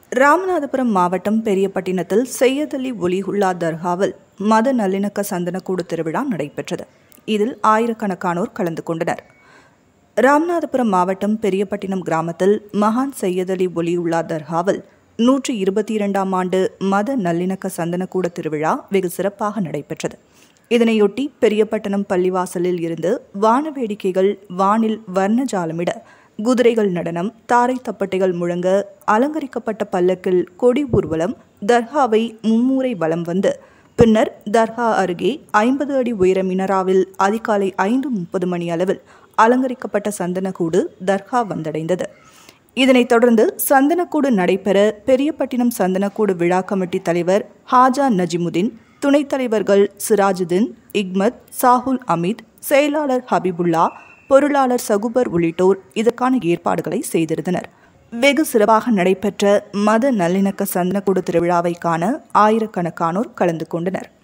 ராமநாதபுரம் மாவட்டம் பெரியபட்டினத்தில் செய்யத் அலி ஒலிகுல்லா தர்காவில் மத நல்லிணக்க சந்தனக்கூடு திருவிழா நடைபெற்றது இதில் ஆயிரக்கணக்கானோர் கலந்து கொண்டனர் ராமநாதபுரம் மாவட்டம் பெரியபட்டினம் கிராமத்தில் மகான் செய்யத் அலி ஒலியுல்லா தர்காவில் நூற்றி இருபத்தி இரண்டாம் ஆண்டு மத நல்லிணக்க சந்தனக்கூட திருவிழா வெகு சிறப்பாக நடைபெற்றது இதனையொட்டி பெரியபட்டணம் பள்ளிவாசலில் இருந்து வான வேடிக்கைகள் வானில் வர்ணஜாலமிட குதிரைகள் நடனம் தாரை தப்பட்டைகள் முழங்க அலங்கரிக்கப்பட்ட பல்லக்கில் கொடி ஊர்வலம் தர்காவை மும்முறை வலம் வந்து பின்னர் தர்கா அருகே ஐம்பது அடி உயர மினராவில் அதிகாலை ஐந்து முப்பது மணி அளவில் அலங்கரிக்கப்பட்ட சந்தனக்கூடு தர்கா வந்தடைந்தது இதனைத் தொடர்ந்து சந்தனக்கூடு நடைபெற பெரியபட்டினம் சந்தனக்கூடு விழா கமிட்டி தலைவர் ஹாஜா நஜிமுதீன் துணைத் தலைவர்கள் சிராஜுதீன் இக்மத் சாகுல் அமீத் செயலாளர் ஹபிபுல்லா பொருளாளர் சகுபர் உள்ளிட்டோர் இதற்கான ஏற்பாடுகளை செய்திருந்தனர் வெகு சிறப்பாக நடைபெற்ற மத நல்லிணக்க சந்தனக்கூடு திருவிழாவை காண ஆயிரக்கணக்கானோர் கலந்து கொண்டனர்